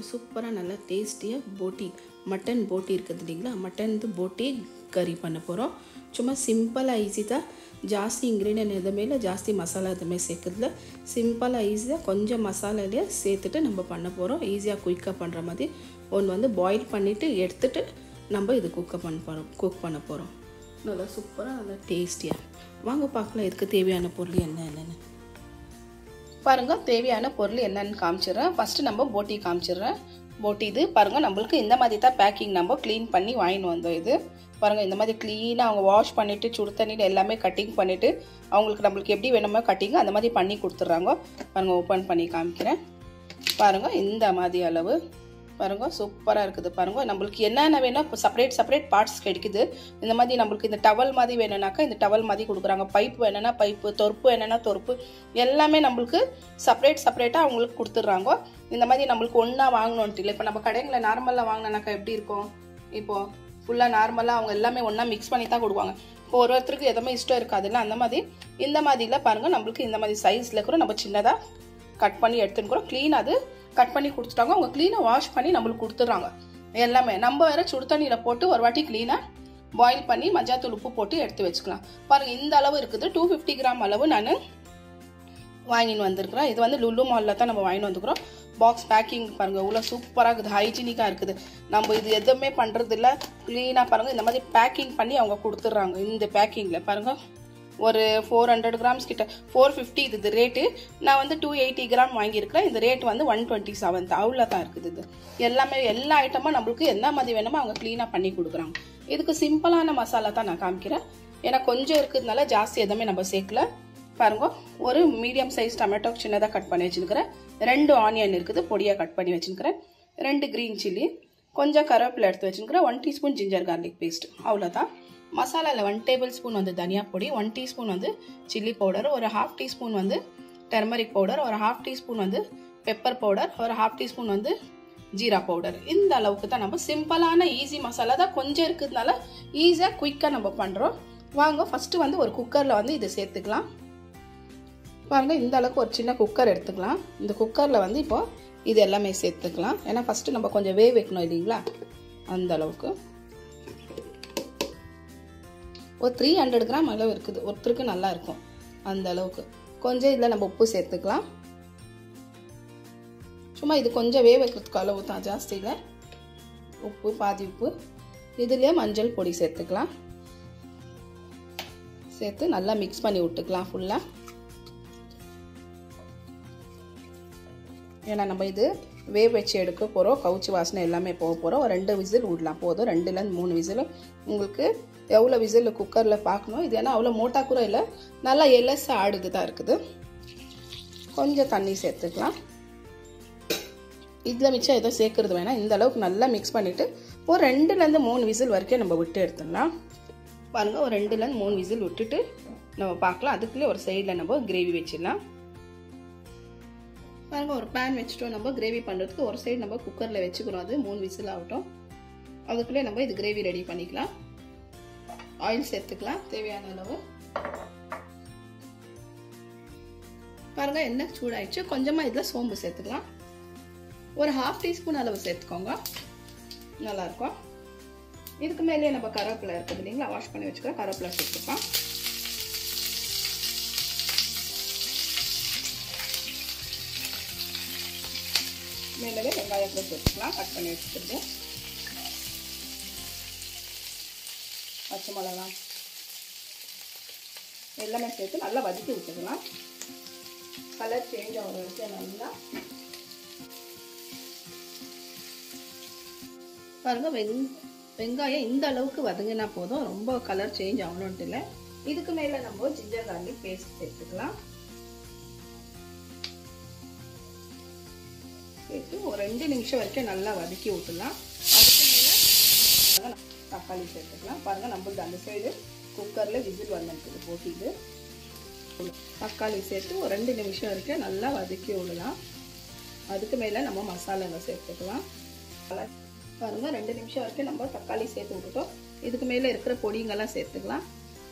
சூப்பராக நல்லா டேஸ்டியாக போட்டி மட்டன் போட்டி இருக்குது இல்லைங்களா மட்டன் போட்டி கறி பண்ண போகிறோம் சும்மா சிம்பிளாக ஈஸி தான் ಜಾಸ್ತಿ ಇಂಗ್ರೀಡಿಯಂಟ್ எதுவுமே இல்லை ஜாஸ்தி மசாலா எதுவுமே சேர்க்கறதில்ல சிம்பிளாக ஈஸியாக கொஞ்சம் மசாலாலேயே சேர்த்துட்டு நம்ம பண்ண போகிறோம் ஈஸியாக குயிக்காக பண்ணுற மாதிரி ஒன்று வந்து பாயில் பண்ணிவிட்டு எடுத்துட்டு நம்ம இது குக்க பண்ண போகிறோம் குக் பண்ண போகிறோம் நல்லா சூப்பராக நல்லா டேஸ்டியாக வாங்க பார்க்கலாம் இதுக்கு தேவையான பொருள் என்ன என்னென்னு பாருங்க தேவையான பொருள் என்னன்னு காமிச்சிடுறேன் ஃபஸ்ட்டு நம்ம போட்டி காமிச்சிடுறேன் போட்டி இது பாருங்க நம்மளுக்கு இந்த மாதிரி தான் பேக்கிங் நம்ம க்ளீன் பண்ணி வாங்கின்னு வந்தோம் இது பாருங்க இந்த மாதிரி க்ளீனாக அவங்க வாஷ் பண்ணிட்டு சுடு தண்ணியில் எல்லாமே கட்டிங் பண்ணிட்டு அவங்களுக்கு நம்மளுக்கு எப்படி வேணுமோ கட்டிங் அந்த மாதிரி பண்ணி கொடுத்துட்றாங்க பாருங்க ஓப்பன் பண்ணி காமிக்கிறேன் பாருங்க இந்த மாதிரி அளவு பாருங்க சூப்பராக இருக்குது பாருங்க நம்மளுக்கு என்னென்ன வேணும் இப்போ செப்பரேட் செப்பரேட் பார்ட்ஸ் கிடைக்குது இந்த மாதிரி நம்மளுக்கு இந்த டவல் மாதிரி வேணும்னாக்கா இந்த டவல் மாதிரி கொடுக்குறாங்க பைப் வேணும்னா பைப்பு தொறுப்பு வேணும்னா தொறுப்பு எல்லாமே நம்மளுக்கு செப்பரேட் செப்பரேட்டாக அவங்களுக்கு கொடுத்துட்றாங்க இந்த மாதிரி நம்மளுக்கு ஒன்றா வாங்கணுன்ட்டு இல்லை இப்போ நம்ம கடைங்களில் நார்மலாக வாங்கினாக்கா எப்படி இருக்கும் இப்போது ஃபுல்லாக நார்மலாக அவங்க எல்லாமே ஒன்றா மிக்ஸ் பண்ணி தான் கொடுப்பாங்க இப்போ ஒரு ஒருத்தருக்கு எதுவுமே இஷ்டம் இருக்காதுல்ல அந்த மாதிரி இந்த மாதிரிலாம் பாருங்கள் நம்மளுக்கு இந்த மாதிரி சைஸில் கூட நம்ம சின்னதாக கட் பண்ணி எடுத்துன்னு கூட க்ளீன் அது கட் பண்ணி கொடுத்துட்டாங்க அவங்க க்ளீனாக வாஷ் பண்ணி நம்மளுக்கு கொடுத்துட்றாங்க எல்லாமே நம்ம வேற சுடு தண்ணியில் போட்டு ஒரு வாட்டி க்ளீனாக பாயில் பண்ணி மஞ்சாத்தூள் உப்பு போட்டு எடுத்து வச்சுக்கலாம் பாருங்கள் இந்த அளவு இருக்குது டூ ஃபிஃப்டி கிராம் அளவு நான் வாங்கின்னு வந்திருக்கிறேன் இது வந்து லுல்லு மாலில் தான் நம்ம வாங்கிட்டு வந்துக்கிறோம் பாக்ஸ் பேக்கிங் பாருங்கள் இவ்வளோ சூப்பராக இருக்குது ஹைஜீனிக்காக இருக்குது நம்ம இது எதுவுமே பண்ணுறது இல்லை க்ளீனாக பாருங்கள் இந்த மாதிரி பேக்கிங் பண்ணி அவங்க கொடுத்துட்றாங்க இந்த பேக்கிங்கில் பாருங்கள் ஒரு ஃபோர் ஹண்ட்ரட் கிராம்ஸ் கிட்ட ஃபோர் ஃபிஃப்டி இது ரேட்டு நான் வந்து டூ எயிட்டி கிராம் வாங்கியிருக்கிறேன் இந்த ரேட் வந்து ஒன் டுவெண்ட்டி செவன்த் அவ்வளோ தான் இருக்குது இது எல்லாமே எல்லா ஐட்டமும் நம்மளுக்கு என்ன மாதிரி வேணுமோ அவங்க க்ளீனாக பண்ணி கொடுக்குறாங்க இதுக்கு சிம்பிளான மசாலா தான் நான் காமிக்கிறேன் ஏன்னா கொஞ்சம் இருக்கிறதுனால ஜாஸ்தி எதுவுமே நம்ம சேர்க்கல பாருங்க ஒரு மீடியம் சைஸ் டொமேட்டோ சின்னதாக கட் பண்ணி வச்சுருக்கிறேன் ரெண்டு ஆனியன் இருக்குது பொடியாக கட் பண்ணி வச்சுருக்கிறேன் ரெண்டு க்ரீன் சில்லி கொஞ்சம் கருவேப்பிலை எடுத்து வச்சுருக்கிறேன் one teaspoon ginger garlic paste அவ்வளோதான் மசாலாவில் ஒன் டேபிள் ஸ்பூன் வந்து தனியா பொடி ஒன் டீஸ்பூன் வந்து சில்லி பவுடர் ஒரு ஹாஃப் டீஸ்பூன் வந்து டெர்மரிக் பவுடர் ஒரு ஹாஃப் டீஸ்பூன் வந்து பெப்பர் பவுடர் ஒரு ஹாஃப் டீஸ்பூன் வந்து ஜீரா பவுடர் இந்த அளவுக்கு தான் நம்ம சிம்பிளான ஈஸி மசாலா தான் கொஞ்சம் இருக்கிறதுனால ஈஸியாக குயிக்காக நம்ம பண்ணுறோம் வாங்க ஃபஸ்ட்டு வந்து ஒரு குக்கரில் வந்து இதை சேர்த்துக்கலாம் பாருங்க இந்த அளவுக்கு ஒரு சின்ன குக்கர் எடுத்துக்கலாம் இந்த குக்கரில் வந்து இப்போ இது எல்லாமே சேர்த்துக்கலாம் ஏன்னா ஃபஸ்ட்டு நம்ம கொஞ்சம் வேக வைக்கணும் இல்லைங்களா அந்த அளவுக்கு ஒரு த்ரீ ஹண்ட்ரட் கிராம் அளவு இருக்குது ஒருத்தருக்கு நல்லா இருக்கும் அந்த அளவுக்கு கொஞ்சம் இதில் நம்ம உப்பு சேர்த்துக்கலாம் சும்மா இது கொஞ்சம் வேக வைக்கிறதுக்கு அளவு தான் ஜாஸ்தியில் உப்பு பாதி உப்பு இதுலேயே மஞ்சள் பொடி சேர்த்துக்கலாம் சேர்த்து நல்லா மிக்ஸ் பண்ணி விட்டுக்கலாம் ஃபுல்லாக ஏன்னா நம்ம இது வேவ் வச்சு எடுக்க போகிறோம் கவுச்சி வாசனை எல்லாமே போக போகிறோம் ஒரு ரெண்டு விசில் விடலாம் போதும் ரெண்டுலேருந்து மூணு விசில் உங்களுக்கு எவ்வளோ விசில் குக்கரில் பார்க்கணும் இது ஏன்னா அவ்வளோ மோட்டா கூட இல்லை நல்லா எலசாக ஆடுது தான் இருக்குது கொஞ்சம் தண்ணி சேர்த்துக்கலாம் இதில் மிச்சம் எதுவும் சேர்க்கறது வேணாம் இந்த அளவுக்கு நல்லா மிக்ஸ் பண்ணிவிட்டு ஒரு ரெண்டுலேருந்து மூணு விசில் வரைக்கும் நம்ம விட்டு எடுத்துடலாம் பாருங்கள் ஒரு ரெண்டுலேருந்து மூணு விசில் விட்டுட்டு நம்ம பார்க்கலாம் அதுக்குள்ளே ஒரு சைடில் நம்ம கிரேவி வச்சிடலாம் பாருங்க ஒரு பேன் வச்சுட்டோம் நம்ம கிரேவி பண்ணுறதுக்கு ஒரு சைடு நம்ம குக்கரில் வச்சுக்கிறோம் அது மூணு விசில் ஆகட்டும் அதுக்குள்ளே நம்ம இது கிரேவி ரெடி பண்ணிக்கலாம் ஆயில் சேர்த்துக்கலாம் தேவையான அளவு பாருங்க எண்ணெய் சூடாயிடுச்சு கொஞ்சமாக இதில் சோம்பு சேர்த்துக்கலாம் ஒரு ஹாஃப் டீஸ்பூன் அளவு சேர்த்துக்கோங்க நல்லாயிருக்கும் இதுக்கு மேலேயே நம்ம கருவேப்பிலை இருக்குது இல்லைங்களா வாஷ் பண்ணி வச்சுக்க கருவேப்பிலை சேர்த்துக்கலாம் மேலே வெங்காயத்தை சேர்த்துக்கலாம் கட் பண்ணி வச்சுக்கிறது பச்சை மிளகா எல்லாமே சேர்த்து நல்லா வதக்கி விட்டுக்கலாம் கலர் சேஞ்ச் ஆகிற வரைக்கும் நல்லா பாருங்க வெங் வெங்காயம் இந்த அளவுக்கு வதங்கினா போதும் ரொம்ப கலர் சேஞ்ச் ஆகணும்ட்டு இல்லை இதுக்கு மேலே நம்ம ஜிஞ்சர் கார்லிக் பேஸ்ட் சேர்த்துக்கலாம் சேர்த்து ஒரு ரெண்டு நிமிஷம் வரைக்கும் நல்லா வதக்கி விட்டுலாம் அதுக்கு மேலே தக்காளி சேர்த்துக்கலாம் பாருங்கள் நம்மளுக்கு அந்த சைடு குக்கரில் விசில் வந்துருக்குது போட்டிது தக்காளி சேர்த்து ஒரு ரெண்டு நிமிஷம் வரைக்கும் நல்லா வதக்கி விடலாம் அதுக்கு மேலே நம்ம மசாலாங்க சேர்த்துக்கலாம் பாருங்கள் ரெண்டு நிமிஷம் வரைக்கும் நம்ம தக்காளி சேர்த்து விட்டுட்டோம் இதுக்கு மேலே இருக்கிற பொடிங்கெல்லாம் சேர்த்துக்கலாம்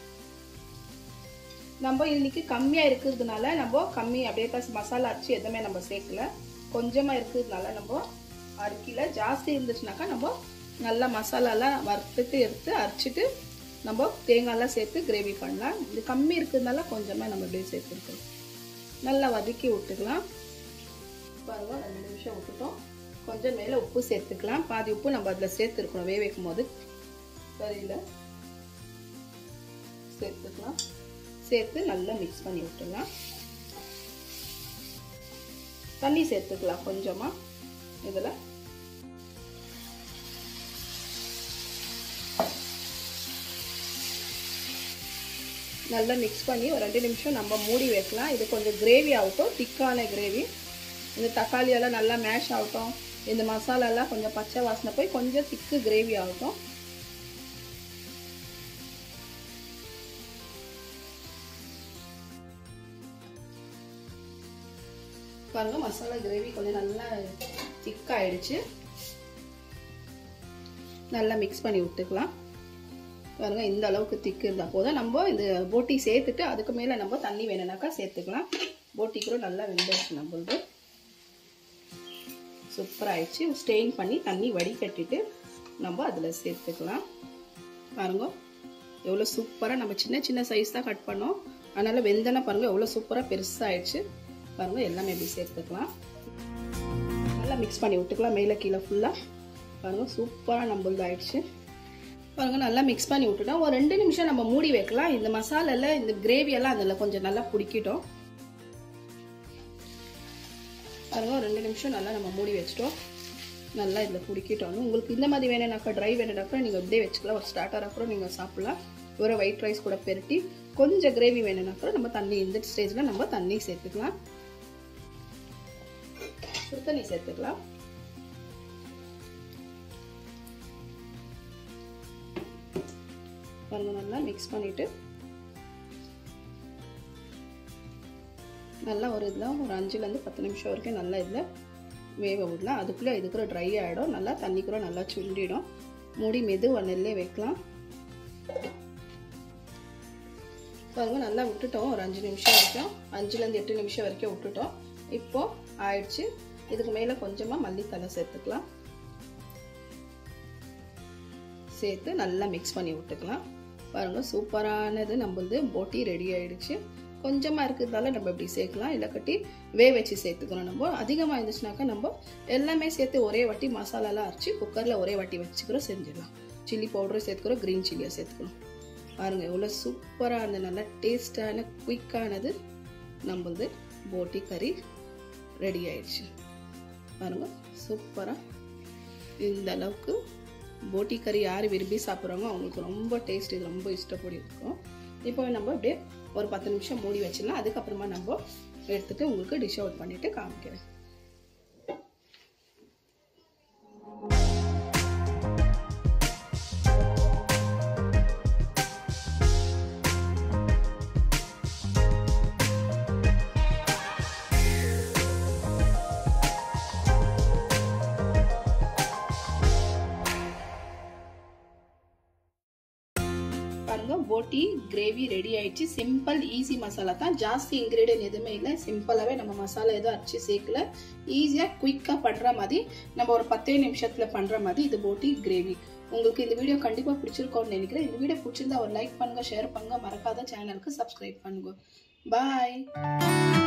நம்ம இன்னைக்கு கம்மியாக இருக்கிறதுனால நம்ம கம்மி அப்படியே தான் மசாலா அரைச்சி எதுவுமே நம்ம சேர்க்கல கொஞ்சமாக இருக்கிறதுனால நம்ம அரை கிலோ ஜாஸ்தி இருந்துச்சுனாக்கா நம்ம நல்லா மசாலாலாம் வறுத்துட்டு எடுத்து அரைச்சிட்டு நம்ம தேங்காய்லாம் சேர்த்து கிரேவி பண்ணலாம் இது கம்மி இருக்கிறதுனால கொஞ்சமாக நம்ம இப்படியே சேர்த்துருக்கோம் நல்லா வதக்கி விட்டுக்கலாம் பாருங்க ரெண்டு நிமிஷம் விட்டுட்டோம் கொஞ்சம் மேலே உப்பு சேர்த்துக்கலாம் பாதி உப்பு நம்ம அதில் சேர்த்துருக்கணும் வேக வைக்கும் போது கறியில் சேர்த்துக்கலாம் சேர்த்து நல்லா மிக்ஸ் பண்ணி விட்டுலாம் தண்ணி சேர்த்துக்கலாம் கொஞ்சமாக இதில் நல்லா மிக்ஸ் பண்ணி ஒரு ரெண்டு நிமிஷம் நம்ம மூடி வைக்கலாம் இது கொஞ்சம் கிரேவி ஆகட்டும் திக்கான கிரேவி இந்த தக்காளி எல்லாம் நல்லா மேஷ் ஆகட்டும் இந்த மசாலாலாம் கொஞ்சம் பச்சை வாசனை போய் கொஞ்சம் திக்கு கிரேவி ஆகட்டும் பாருங்க மசாலா கிரேவி கொஞ்சம் நல்லா திக்காயிடுச்சு நல்லா மிக்ஸ் பண்ணி விட்டுக்கலாம் பாருங்க இந்த அளவுக்கு திக்கு இருந்தால் போதும் நம்ம இந்த போட்டி சேர்த்துட்டு அதுக்கு மேலே நம்ம தண்ணி வேணும்னாக்கா சேர்த்துக்கலாம் போட்டி கூட நல்லா வெந்துடுச்சு நம்மளது சூப்பராக ஆயிடுச்சு ஸ்டெயின் பண்ணி தண்ணி வடிகட்டிட்டு நம்ம அதில் சேர்த்துக்கலாம் பாருங்க எவ்வளோ சூப்பராக நம்ம சின்ன சின்ன சைஸ் தான் கட் பண்ணோம் அதனால் வெந்தன பாருங்கள் எவ்வளோ சூப்பராக பெருசாகிடுச்சு பாருங்கள் எல்லாமே எப்படி சேர்த்துக்கலாம் நல்லா மிக்ஸ் பண்ணி விட்டுக்கலாம் மேலே கீழே ஃபுல்லாக பாருங்கள் சூப்பராக நம்மளது ஆயிடுச்சு பாருங்கள் நல்லா மிக்ஸ் பண்ணி விட்டுட்டோம் ஒரு ரெண்டு நிமிஷம் நம்ம மூடி வைக்கலாம் இந்த மசாலால இந்த கிரேவியெல்லாம் அதில் கொஞ்சம் நல்லா பிடிக்கிட்டோம் பாருங்க ஒரு ரெண்டு நிமிஷம் நல்லா நம்ம மூடி வச்சிட்டோம் நல்லா இதில் பிடிக்கிட்டோம் உங்களுக்கு இந்த மாதிரி வேணும்னாக்கா ட்ரை வேணும்னாக்கா நீங்கள் இப்படியே வச்சுக்கலாம் ஒரு ஸ்டார்டராக கூட நீங்கள் சாப்பிட்லாம் ஒரு ஒயிட் ரைஸ் கூட பெருட்டி கொஞ்சம் கிரேவி வேணும்னாக்கா நம்ம தண்ணி இந்த ஸ்டேஜில் நம்ம தண்ணி சேர்த்துக்கலாம் சுடு தண்ணி சேர்த்துக்கலாம் பாருங்க நல்லா மிக்ஸ் பண்ணிவிட்டு நல்லா ஒரு இதில் ஒரு அஞ்சுலேருந்து பத்து நிமிஷம் வரைக்கும் நல்லா இதில் வேக விடலாம் அதுக்குள்ளே இது கூட ட்ரை ஆகிடும் நல்லா தண்ணி கூட நல்லா சுண்டிடும் மூடி மெதுவாக நெல்லே வைக்கலாம் பாருங்க நல்லா விட்டுட்டோம் ஒரு அஞ்சு நிமிஷம் வரைக்கும் அஞ்சுலேருந்து எட்டு நிமிஷம் வரைக்கும் விட்டுட்டோம் இப்போது ஆயிடுச்சு இதுக்கு மேலே கொஞ்சமாக மல்லித்தலை சேர்த்துக்கலாம் சேர்த்து நல்லா மிக்ஸ் பண்ணி விட்டுக்கலாம் பாருங்கள் சூப்பரானது நம்மளது போட்டி ரெடி ஆயிடுச்சு கொஞ்சமாக இருக்கிறதால நம்ம இப்படி சேர்க்கலாம் இல்லை கட்டி வே வச்சு சேர்த்துக்கணும் நம்ம அதிகமாக இருந்துச்சுனாக்கா நம்ம எல்லாமே சேர்த்து ஒரே வாட்டி மசாலாலாம் அரைச்சி குக்கரில் ஒரே வாட்டி வச்சுக்கிறோம் செஞ்சிடலாம் சில்லி பவுடரும் சேர்த்துக்கிறோம் க்ரீன் சில்லியை சேர்த்துக்கணும் பாருங்கள் எவ்வளோ சூப்பராக அந்த நல்லா டேஸ்டான குயிக்கானது நம்மளது போட்டி கறி ரெடி ஆயிடுச்சு பாருங்கள் சூப்பராக இந்த அளவுக்கு போட்டி கறி யார் விரும்பி சாப்பிட்றாங்களோ அவங்களுக்கு ரொம்ப டேஸ்ட் இது ரொம்ப இஷ்டப்படி இருக்கும் இப்போ நம்ம அப்படியே ஒரு பத்து நிமிஷம் மூடி வச்சிடலாம் அதுக்கப்புறமா நம்ம எடுத்துட்டு உங்களுக்கு டிஷ் அவுட் பண்ணிட்டு காமிக்கிறேன் பாருங்க போட்டி கிரேவி ரெடி ஆயிடுச்சு சிம்பிள் ஈஸி மசாலா தான் ஜாஸ்தி இன்கிரீடியன்ட் எதுவுமே இல்லை சிம்பிளாகவே நம்ம மசாலா எதுவும் அரைச்சி சேர்க்கல ஈஸியாக குயிக்காக பண்ணுற மாதிரி நம்ம ஒரு பத்தே நிமிஷத்தில் பண்ணுற மாதிரி இது போட்டி கிரேவி உங்களுக்கு இந்த வீடியோ கண்டிப்பாக பிடிச்சிருக்கோம்னு நினைக்கிறேன் இந்த வீடியோ பிடிச்சிருந்தா ஒரு லைக் பண்ணுங்க ஷேர் பண்ணுங்க மறக்காத சேனலுக்கு சப்ஸ்கிரைப் பண்ணுங்க பாய்